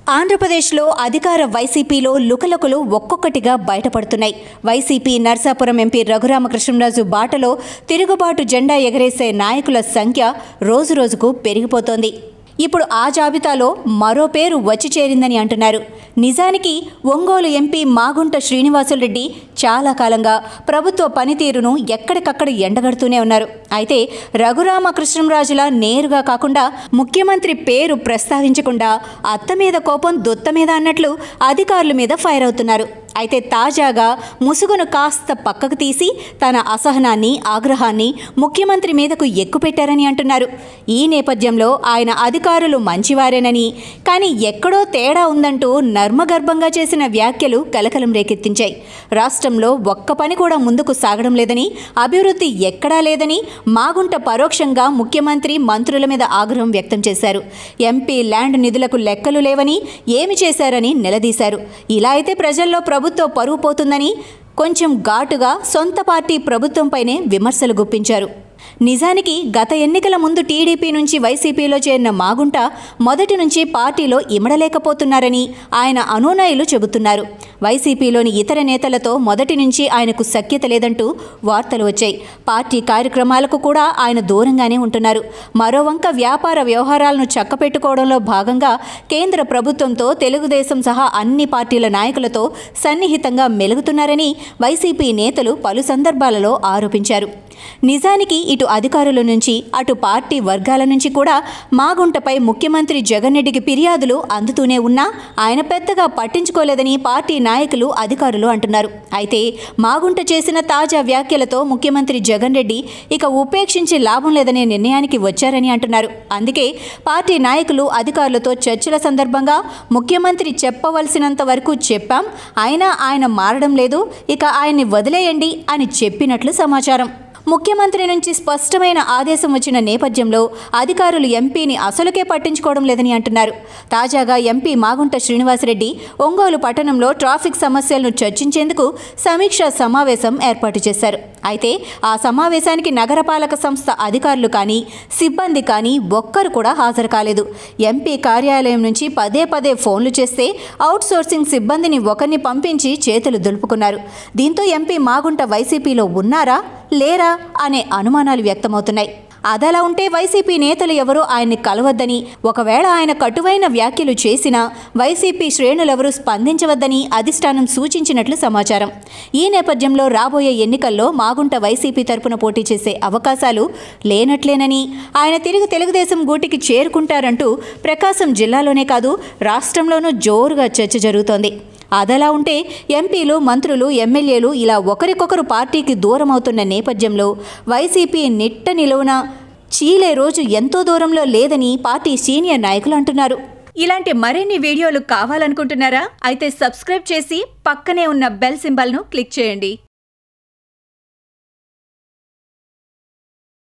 ఆంధ్రప్రదేశ్లో అధికార వైసీపీలో లుకలుకలు ఒక్కొక్కటిగా బయటపడుతున్నాయి వైసీపీ నర్సాపురం ఎంపీ రఘురామకృష్ణరాజు బాటలో తిరుగుబాటు జెండా ఎగరేసే నాయకుల సంఖ్య రోజురోజుకు పెరిగిపోతోంది ఇప్పుడు ఆ జాబితాలో మరో పేరు వచ్చి చేరిందని అంటున్నారు నిజానికి ఒంగోలు ఎంపీ మాగుంట శ్రీనివాసులరెడ్డి చాలా కాలంగా ప్రభుత్వ పనితీరును ఎక్కడికక్కడ ఎండగడుతూనే ఉన్నారు అయితే రఘురామకృష్ణరాజులా నేరుగా కాకుండా ముఖ్యమంత్రి పేరు ప్రస్తావించకుండా అత్త మీద కోపం దొత్త మీద అన్నట్లు అధికారుల మీద ఫైర్ అవుతున్నారు అయితే తాజాగా ముసుగును కాస్త పక్కకు తీసి తన అసహనాన్ని ఆగ్రహాన్ని ముఖ్యమంత్రి మీదకు ఎక్కుపెట్టారని అంటున్నారు ఈ నేపథ్యంలో ఆయన అధికారులు మంచివారేనని కానీ ఎక్కడో తేడా ఉందంటూ నర్మగర్భంగా చేసిన వ్యాఖ్యలు కలకలం రేకెత్తించాయి రాష్ట్రంలో ఒక్క పని కూడా ముందుకు సాగడం లేదని అభివృద్ధి ఎక్కడా లేదని మాగుంట పరోక్షంగా ముఖ్యమంత్రి మంత్రుల మీద ఆగ్రహం వ్యక్తం చేశారు ఎంపీ ల్యాండ్ నిధులకు లెక్కలు లేవని ఏమి చేశారని నిలదీశారు ఇలా అయితే ప్రజల్లో ప్రభుత్వ పరువు పోతుందని కొంచెం ఘాటుగా సొంత పార్టీ ప్రభుత్వంపైనే విమర్శలు గుప్పించారు నిజానికి గత ఎన్నికల ముందు టీడీపీ నుంచి వైసీపీలో చేరిన మాగుంట మొదటి నుంచి పార్టీలో ఇమడలేకపోతున్నారని ఆయన అనునాయులు చెబుతున్నారు వైసీపీలోని ఇతర నేతలతో మొదటి నుంచి ఆయనకు సఖ్యత లేదంటూ వార్తలు వచ్చాయి పార్టీ కార్యక్రమాలకు కూడా ఆయన దూరంగానే ఉంటున్నారు మరోవంక వ్యాపార వ్యవహారాలను చక్కపెట్టుకోవడంలో భాగంగా కేంద్ర ప్రభుత్వంతో తెలుగుదేశం సహా అన్ని పార్టీల నాయకులతో సన్నిహితంగా మెలుగుతున్నారని వైసీపీ నేతలు పలు సందర్భాలలో ఆరోపించారు నిజానికి ఇటు అధికారుల నుంచి అటు పార్టీ వర్గాల నుంచి కూడా మాగుంటపై ముఖ్యమంత్రి జగన్ రెడ్డికి ఫిర్యాదులు అందుతూనే ఉన్నా ఆయన పెద్దగా పట్టించుకోలేదని పార్టీ నాయకులు అధికారులు అంటున్నారు అయితే మాగుంట చేసిన తాజా వ్యాఖ్యలతో ముఖ్యమంత్రి జగన్ రెడ్డి ఇక ఉపేక్షించి లాభం లేదనే నిర్ణయానికి వచ్చారని అంటున్నారు అందుకే పార్టీ నాయకులు అధికారులతో చర్చల సందర్భంగా ముఖ్యమంత్రి చెప్పవలసినంత వరకు చెప్పాం అయినా ఆయన మారడం లేదు ఇక ఆయన్ని వదిలేయండి అని చెప్పినట్లు సమాచారం ముఖ్యమంత్రి నుంచి స్పష్టమైన ఆదేశం వచ్చిన నేపథ్యంలో అధికారులు ఎంపీని అసలుకే పట్టించుకోవడం లేదని అంటున్నారు తాజాగా ఎంపీ మాగుంట శ్రీనివాసరెడ్డి ఒంగోలు పట్టణంలో ట్రాఫిక్ సమస్యలను చర్చించేందుకు సమీక్షా సమావేశం ఏర్పాటు చేశారు అయితే ఆ సమావేశానికి నగరపాలక సంస్థ అధికారులు కానీ సిబ్బంది కానీ ఒక్కరు కూడా హాజరు కాలేదు ఎంపీ కార్యాలయం నుంచి పదే పదే ఫోన్లు చేస్తే అవుట్సోర్సింగ్ సిబ్బందిని ఒకరిని పంపించి చేతులు దులుపుకున్నారు దీంతో ఎంపీ మాగుంట వైసీపీలో ఉన్నారా లేరా అనే అనుమానాలు వ్యక్తమవుతున్నాయి అదలా ఉంటే వైసీపీ నేతలు ఎవరూ ఆయన్ని కలవద్దని ఒకవేళ ఆయన కటువైన వ్యాఖ్యలు చేసినా వైసీపీ శ్రేణులెవరూ స్పందించవద్దని అధిష్టానం సూచించినట్లు సమాచారం ఈ నేపథ్యంలో రాబోయే ఎన్నికల్లో మాగుంట వైసీపీ తరపున పోటీ చేసే అవకాశాలు లేనట్లేనని ఆయన తిరిగి తెలుగుదేశం గూటికి చేరుకుంటారంటూ ప్రకాశం జిల్లాలోనే కాదు రాష్ట్రంలోనూ జోరుగా చర్చ జరుగుతోంది అదలా ఉంటే ఎంపీలు మంత్రులు ఎమ్మెల్యేలు ఇలా ఒకరికొకరు పార్టీకి దూరం అవుతున్న నేపథ్యంలో వైసీపీ నిట్ట నిలువున చీలే రోజు ఎంతో దూరంలో లేదని పార్టీ సీనియర్ నాయకులు అంటున్నారు ఇలాంటి మరిన్ని వీడియోలు కావాలనుకుంటున్నారా అయితే సబ్స్క్రైబ్ చేసి పక్కనే ఉన్న బెల్ సింబల్ను క్లిక్ చేయండి